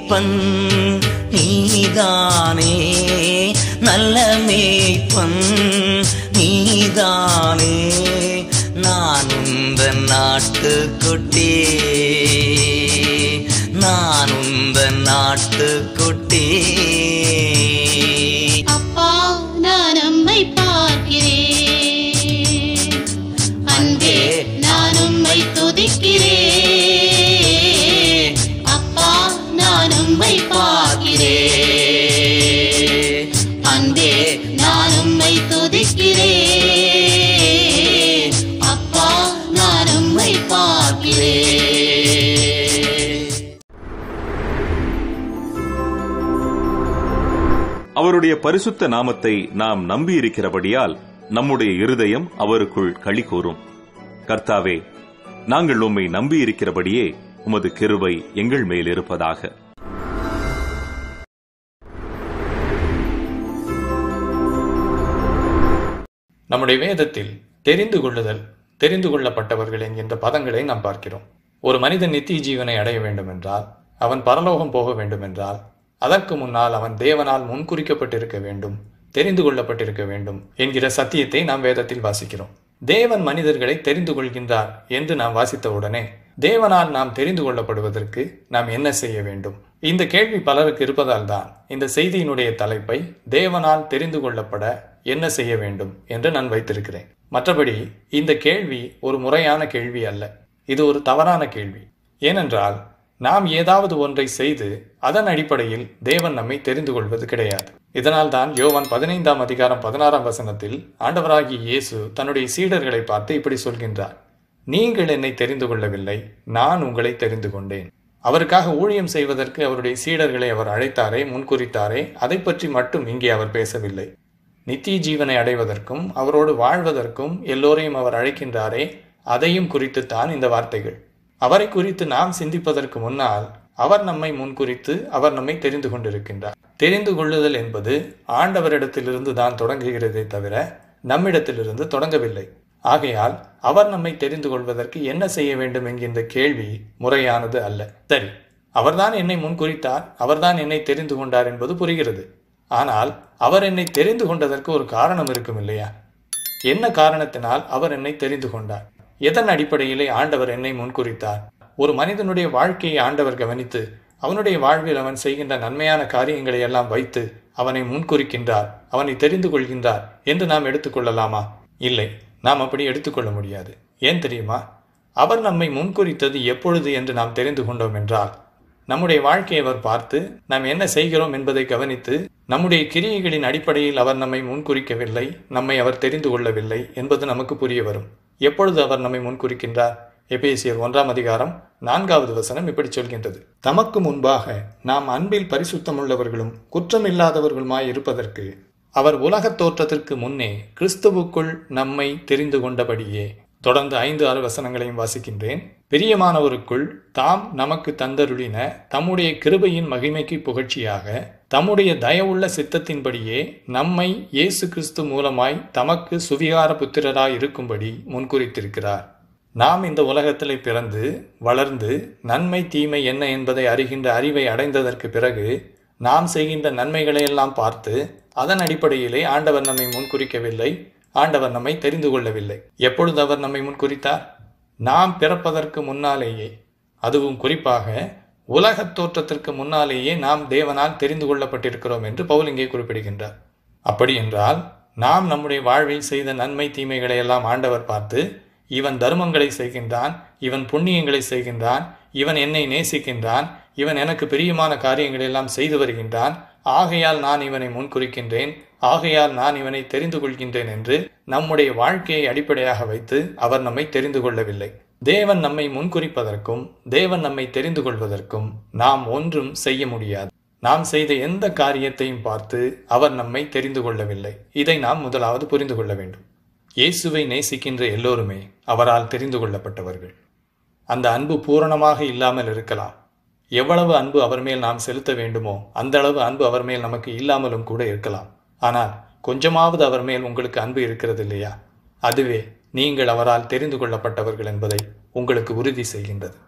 மேய்ப்பன் நீதானே நல்ல மேய்ப்பன் நீதானே நான் உந்த நாட்டுக்குட்டி நான் உந்த நாட்டுக்குட்டி அப்பா நான் உம்மை பார்க்கிறேன் அன்பே நான் உம்மை துதிக்கிறேன் அப்பா நான் உம்மை பார்க்கிறேன் அன்பே நான் உம்மை துதிக்கிறேன் அப்பா நான் உம்மை பார்க்கிறேன் அவருடைய பரிசுத்த நாமத்தை நாம் நம்பியிருக்கிறபடியால் நம்முடைய இருதயம் அவருக்குள் களி கூறும் கர்த்தாவே நாங்கள் உம்மை நம்பியிருக்கிறபடியே உமது கிருபை எங்கள் மேல் இருப்பதாக நம்முடைய வேதத்தில் தெரிந்து கொள்ளுதல் தெரிந்து கொள்ளப்பட்டவர்கள் என்கின்ற பதங்களை நாம் பார்க்கிறோம் ஒரு மனிதன் நித்திய ஜீவனை அடைய வேண்டும் என்றால் அவன் பரலோகம் போக வேண்டும் என்றால் அதற்கு முன்னால் அவன் தேவனால் முன்குறிக்கப்பட்டிருக்க வேண்டும் தெரிந்து கொள்ளப்பட்டிருக்க வேண்டும் என்கிற சத்தியத்தை நாம் வேதத்தில் வாசிக்கிறோம் தேவன் மனிதர்களை தெரிந்து கொள்கின்றார் என்று நாம் வாசித்த உடனே தேவனால் நாம் தெரிந்து கொள்ளப்படுவதற்கு நாம் என்ன செய்ய வேண்டும் இந்த கேள்வி பலருக்கு இருப்பதால் தான் இந்த செய்தியினுடைய தலைப்பை தேவனால் தெரிந்து கொள்ளப்பட என்ன செய்ய வேண்டும் என்று நான் வைத்திருக்கிறேன் மற்றபடி இந்த கேள்வி ஒரு முறையான கேள்வி அல்ல இது ஒரு தவறான கேள்வி ஏனென்றால் நாம் ஏதாவது ஒன்றை செய்து அதன் அடிப்படையில் தேவன் நம்மை தெரிந்து கொள்வது கிடையாது இதனால் தான் யோவான் பதினைந்தாம் அதிகாரம் பதினாறாம் வசனத்தில் ஆண்டவராகிய இயேசு தன்னுடைய சீடர்களை பார்த்து இப்படி சொல்கின்றார் நீங்கள் என்னை தெரிந்து கொள்ளவில்லை நான் உங்களை தெரிந்து கொண்டேன் அவருக்காக ஊழியம் செய்வதற்கு அவருடைய சீடர்களை அவர் அழைத்தாரே முன்குறித்தாரே அதை பற்றி மட்டும் இங்கே அவர் பேசவில்லை நித்திய ஜீவனை அடைவதற்கும் அவரோடு வாழ்வதற்கும் எல்லோரையும் அவர் அழைக்கின்றாரே அதையும் குறித்துத்தான் இந்த வார்த்தைகள் அவரை குறித்து நாம் சிந்திப்பதற்கு முன்னால் அவர் நம்மை முன்குறித்து அவர் நம்மை தெரிந்து கொண்டிருக்கின்றார் தெரிந்து கொள்ளுதல் என்பது ஆண்டவரிடத்திலிருந்து தான் தொடங்குகிறதே தவிர நம்மிடத்திலிருந்து தொடங்கவில்லை ஆகையால் அவர் நம்மை தெரிந்து கொள்வதற்கு என்ன செய்ய வேண்டும் என்கின்ற கேள்வி முறையானது அல்ல சரி அவர்தான் என்னை முன்குறித்தார் அவர்தான் என்னை தெரிந்து கொண்டார் என்பது புரிகிறது ஆனால் அவர் என்னை தெரிந்து கொண்டதற்கு ஒரு காரணம் இருக்கும் இல்லையா என்ன காரணத்தினால் அவர் என்னை தெரிந்து கொண்டார் எதன் அடிப்படையிலே ஆண்டவர் என்னை முன்குறித்தார் ஒரு மனிதனுடைய வாழ்க்கையை ஆண்டவர் கவனித்து அவனுடைய வாழ்வில் அவன் செய்கின்ற நன்மையான காரியங்களை எல்லாம் வைத்து அவனை முன்குறிக்கின்றார் அவனை தெரிந்து கொள்கின்றார் என்று நாம் எடுத்துக்கொள்ளலாமா இல்லை நாம் அப்படி எடுத்துக்கொள்ள முடியாது ஏன் தெரியுமா அவர் நம்மை முன்குறித்தது எப்பொழுது என்று நாம் தெரிந்து கொண்டோம் என்றால் நம்முடைய வாழ்க்கையை அவர் பார்த்து நாம் என்ன செய்கிறோம் என்பதை கவனித்து நம்முடைய கிரியைகளின் அடிப்படையில் அவர் நம்மை முன்குறிக்கவில்லை நம்மை அவர் தெரிந்து கொள்ளவில்லை என்பது நமக்கு புரிய வரும் எப்பொழுது அவர் நம்மை முன்குறிக்கின்றார் எபேசியர் ஒன்றாம் அதிகாரம் நான்காவது வசனம் இப்படி சொல்கின்றது தமக்கு முன்பாக நாம் அன்பில் பரிசுத்தமுள்ளவர்களும் குற்றமில்லாதவர்களுமாய் இருப்பதற்கு அவர் உலகத் தோற்றத்திற்கு முன்னே கிறிஸ்துவுக்குள் நம்மை தெரிந்து கொண்டபடியே தொடர்ந்து ஐந்து ஆறு வசனங்களையும் வாசிக்கின்றேன் பிரியமானவருக்குள் தாம் நமக்கு தந்தருளின தம்முடைய கிருபையின் மகிமைக்கு புகழ்ச்சியாக தம்முடைய தயவுள்ள சித்தத்தின்படியே நம்மை இயேசு கிறிஸ்து மூலமாய் தமக்கு சுவிகார புத்திரராய் இருக்கும்படி முன்குறித்திருக்கிறார் நாம் இந்த உலகத்திலே பிறந்து வளர்ந்து நன்மை தீமை என்ன என்பதை அறிகின்ற அறிவை அடைந்ததற்கு பிறகு நாம் செய்கின்ற நன்மைகளை எல்லாம் பார்த்து அதன் அடிப்படையிலே ஆண்டவர் நம்மை முன்குறிக்கவில்லை ஆண்டவர் நம்மை தெரிந்து கொள்ளவில்லை எப்பொழுது அவர் நம்மை முன்குறித்தார் நாம் பிறப்பதற்கு முன்னாலேயே அதுவும் குறிப்பாக உலகத் தோற்றத்திற்கு முன்னாலேயே நாம் தேவனால் தெரிந்து கொள்ளப்பட்டிருக்கிறோம் என்று பவுல் இங்கே குறிப்பிடுகின்றார் அப்படி என்றால் நாம் நம்முடைய வாழ்வில் செய்த நன்மை தீமைகளை எல்லாம் ஆண்டவர் பார்த்து இவன் தர்மங்களை செய்கின்றான் இவன் புண்ணியங்களை செய்கின்றான் இவன் என்னை நேசிக்கின்றான் இவன் எனக்கு பிரியமான காரியங்களை எல்லாம் செய்து வருகின்றான் ஆகையால் நான் இவனை முன்குறிக்கின்றேன் ஆகையால் நான் இவனை தெரிந்து கொள்கின்றேன் என்று நம்முடைய வாழ்க்கையை அடிப்படையாக வைத்து அவர் நம்மை தெரிந்து கொள்ளவில்லை தேவன் நம்மை முன்குறிப்பதற்கும் தேவன் நம்மை தெரிந்து கொள்வதற்கும் நாம் ஒன்றும் செய்ய முடியாது நாம் செய்த எந்த காரியத்தையும் பார்த்து அவர் நம்மை தெரிந்து கொள்ளவில்லை இதை நாம் முதலாவது புரிந்து கொள்ள வேண்டும் இயேசுவை நேசிக்கின்ற எல்லோருமே அவரால் தெரிந்து கொள்ளப்பட்டவர்கள் அந்த அன்பு பூரணமாக இல்லாமல் இருக்கலாம் எவ்வளவு அன்பு அவர் மேல் நாம் செலுத்த வேண்டுமோ அந்த அளவு அன்பு அவர் மேல் நமக்கு இல்லாமலும் கூட இருக்கலாம் ஆனால் கொஞ்சமாவது அவர் மேல் உங்களுக்கு அன்பு இருக்கிறது இல்லையா அதுவே நீங்கள் அவரால் தெரிந்து கொள்ளப்பட்டவர்கள் என்பதை உங்களுக்கு உறுதி செய்கின்றது